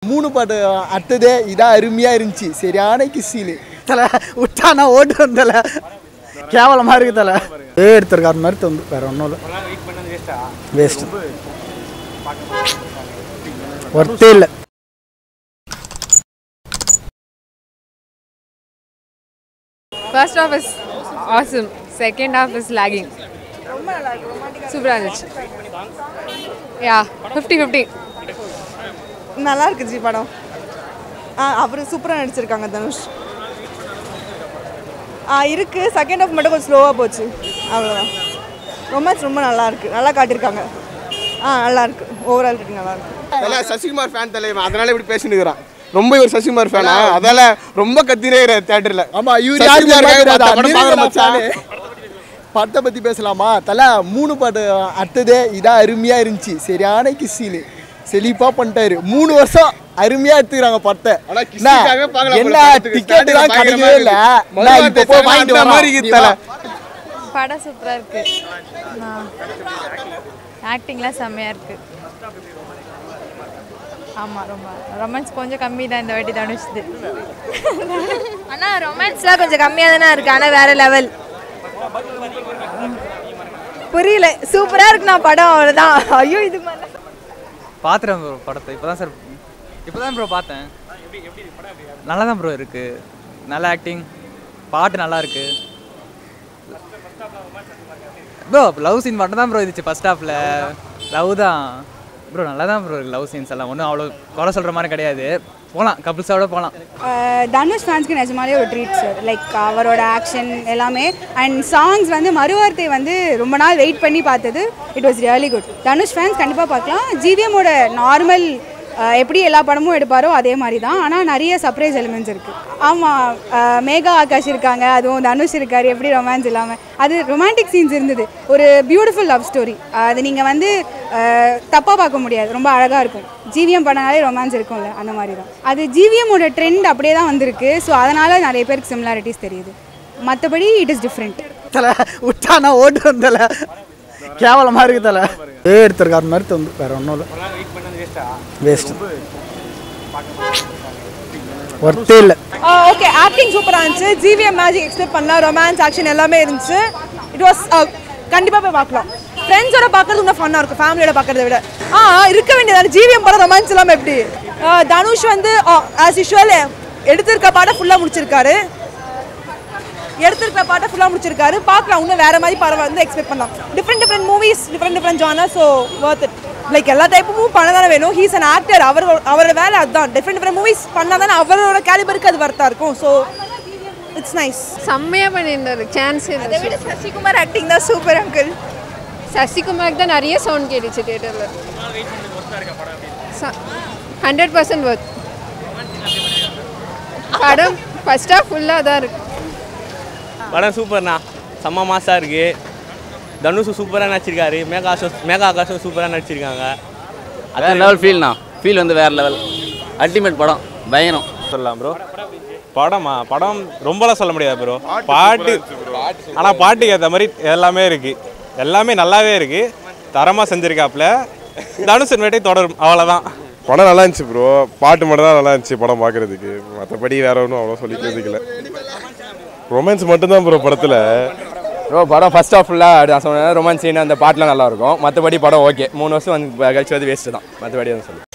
மூணு பாட்டு அடுத்ததே இதான் அருமையாக இருந்துச்சு சரியான கிஸ்ஸின்னு தலை விட்டானா ஓட்டு வந்தல கேவலமாக இருக்கு தலை ஏ எடுத்திருக்காரு மாதிரி தந்து வேற ஒன்றும் இல்லை வேஸ்ட் ஒர்த்தே இல்லை first half is awesome second half is lagging சூப்பராக இருந்துச்சு யா ஃபிஃப்டி ஃபிஃப்டி நல்லா இருக்கு ஜி படம் ஆ அப்புறம் சூப்பராக நடிச்சிருக்காங்க தனுஷ் ஆ இருக்கு செகண்ட் ஆஃப் மட்டும் கொஞ்சம் ஸ்லோவாக போச்சு அவ்வளோதான் ரொமான்ஸ் ரொம்ப நல்லா இருக்கு நல்லா காட்டியிருக்காங்க ஆ நல்லா இருக்கு ஓவரால் ரேட்டிங் நல்லா இருக்கு தல சசிகுமார் ஃபேன் தலைவன் அதனால இப்படி பேசினுக்கிறான் ரொம்ப இவர் சசிகுமார் ஃபேனா அதால ரொம்ப கத்தினே தேட்டர்ல ஆமா இவர் சசிகுமார் யாரு பத்த படம் பார்க்குற மச்சான். படத்தை பத்தி பேசலாமா தலை மூணு பாட்டு அடுத்ததே இதான் அருமையா இருந்துச்சு சரியான கிஸ்ஸின்னு செழிப்பா பண்ணிட்டாரு மூணு வருஷம் அருமையா எடுத்துக்கிறாங்க படத்தை ஆனா என்ன, கிஸ்ஸுக்காகவே பார்க்கலாம் என்ன போல படத்துக்கு. டிக்கெட் தான் பயங்கரமா கிடைக்கவே இல்ல இருக்கு. நான் இப்ப போய் மறுபடியும் வாங்கிட்டு அந்த மாதிரி வரேன். இருக்கு தல. படம் சூப்பராக இருக்கு ஆக்டிங்லாம் செம்மையாக இருக்கு ஆமாம் ரொம்ப ரொமான்ஸ் கொஞ்சம் கம்மி தான் இந்த வாட்டி தனுஷுது ஆனால் ரொமான்ஸ்லாம் கொஞ்சம் கம்மியாக தானே இருக்கு ஆனால் வேற லெவல் புரியல சூப்பராக இருக்குண்ணா படம் அவ்வளோதான் ஐயோ இது மாதிரி பார்த்துட்டேன் ப்ரோ படத்தை இப்போ தான் சார் இப்போ தான் ப்ரோ பார்த்தேன் நல்லா தான் ப்ரோ இருக்கு நல்ல ஆக்டிங் பாட்டு நல்லா இருக்கு ப்ரோ லவ் சீன் மட்டும் தான் ப்ரோ இருந்துச்சு ஃபர்ஸ்ட் ஹாஃபில் லவ் தான் ப்ரோ நல்லா தான் ப்ரோ இருக்கு லவ் சீன்ஸ் எல்லாம் ஒன்றும் அவ்வளோ குறை சொல்கிற மாதிரி கிடையாது போகலாம் கப்புள்ஸோட போகலாம் தனுஷ் ஃபேன்ஸ்க்கு நிஜமாலே ஒரு ட்ரீட் சார் லைக் அவரோட ஆக்ஷன் எல்லாமே அண்ட் சாங்ஸ் வந்து மறுவார்த்தை வந்து ரொம்ப நாள் வெயிட் பண்ணி பார்த்தது it was really good Dhanush fans கண்டிப்பாக பார்க்கலாம் ஜிவிஎம்மோட நார்மல் எப்படி எல்லா படமும் எடுப்பாரோ அதே மாதிரி தான் ஆனால் நிறைய சர்ப்ரைஸ் எலிமெண்ட்ஸ் இருக்குது ஆமாம் மேகா ஆகாஷ் இருக்காங்க அதுவும் தனுஷ் இருக்கார் எப்படி ரொமான்ஸ் இல்லாமல் அது ரொமான்டிக் சீன்ஸ் இருந்தது ஒரு பியூட்டிஃபுல் லவ் ஸ்டோரி அது நீங்கள் வந்து தப்பாக பார்க்க முடியாது ரொம்ப அழகாக இருக்கும் ஜிவிஎம் பண்ணனாலே ரொமான்ஸ் இருக்கும்ல அந்த மாதிரி தான் அது ஜிவிஎம்மோட ட்ரெண்ட் அப்படியே தான் வந்திருக்கு ஸோ அதனால் நிறைய பேருக்கு சிமிலாரிட்டிஸ் தெரியுது மற்றபடி இட் இஸ் டிஃப்ரெண்ட் தலை விட்டானா ஓட்டு வந்தல கேவலமா இருக்கு தலை ஏ எடுத்திருக்காரு மாதிரி தந்து வேற ஒன்றும் இல்லை வேஸ்ட் ஒர்த்தே இல்லை ஓகே ஆக்டிங் சூப்பராக இருந்துச்சு ஜிவிஎம் மேஜிக் எக்ஸ்பெக்ட் பண்ணலாம் ரொமான்ஸ் ஆக்ஷன் எல்லாமே இருந்துச்சு இட் வாஸ் கண்டிப்பாக போய் பார்க்கலாம் ஃப்ரெண்ட்ஸோட பார்க்கறது இன்னும் ஃபன்னாக இருக்கும் ஃபேமிலியோட பார்க்கறத விட ஆ இருக்க வேண்டியது ஜிவிஎம் படம் ரொமான்ஸ் இல்லாமல் எப்படி ஆ, தனுஷ் வந்து ஆஸ் யூஷுவல் எடுத்திருக்க பாட்டை ஃபுல்லாக முடிச்சிருக்காரு எடுத்திருக்கிற பாட்டை ஃபுல்லாக முடிச்சிருக்காரு பார்க்கலாம் இன்னும் வேற மாதிரி படம் வந்து எக்ஸ்பெக்ட் பண்ணலாம் different different movies different different genre so worth it like எல்லா டைப்பும் பண்ண தானே வேணும் ஹீஸ் அன் ஆக்டர் அவர் அவரோட வேலை அதுதான் டிஃப்ரெண்ட் டிஃப்ரெண்ட் மூவிஸ் பண்ணால் தானே அவரோட கேலிபருக்கு அது வர்த்தா இருக்கும் ஸோ இட்ஸ் நைஸ் செம்மையாக பண்ணியிருந்தாரு சான்ஸ் அதை விட சசிகுமார் ஆக்டிங் தான் சூப்பர் அங்கிள் சசிகுமாருக்கு தான் நிறைய சவுண்ட் கேட்டுச்சு தேட்டரில் ஹண்ட்ரட் பர்சன்ட் ஒர்த் படம் ஃபர்ஸ்ட் ஆஃப் ஃபுல்லாக தான் இருக்கு படம் சூப்பர்ண்ணா செம்ம மாசாக இருக்கு தனுஷ் சூப்பராக நடிச்சிருக்காரு மேகா ஆகாஷ் மேகா ஆகாஷும் சூப்பராக நடிச்சிருக்காங்க வேற லெவல் ஃபீல்ண்ணா ஃபீல் வந்து வேற லெவல் அல்டிமேட் படம் பயங்கரம் சொல்லலாம் ப்ரோ படமா படம் ரொம்பலாம் சொல்ல முடியாது ப்ரோ பாட்டு ஆனால் பாட்டுக்கு ஏற்ற மாதிரி எல்லாமே இருக்கு எல்லாமே நல்லாவே இருக்கு தரமாக செஞ்சிருக்காப்புல தனுஷ் வேட்டை தொடரும் அவ்வளோதான் படம் நல்லா இருந்துச்சு ப்ரோ பாட்டு மட்டும் தான் நல்லா இருந்துச்சு படம் பார்க்குறதுக்கு மற்றபடி வேற ஒன்றும் அவ்வளோ சொல்லிக்கிறதுக்கு இல்லை ரொமான்ஸ் மட்டும்தான் ப்ரோ படத்தில் ப்ரோ படம் ஃபர்ஸ்ட் ஆஃப் ஃபுல்லாக நான் சொன்னேன் ரொமான்ஸ் சீன் அந்த பாட்டுலாம் நல்லா இருக்கும் மற்றபடி படம் ஓகே மூணு வருஷம் வந்து கழிச்சு வந்து வேஸ்ட்டு தான் மற்றபடி வந்து சொல்லி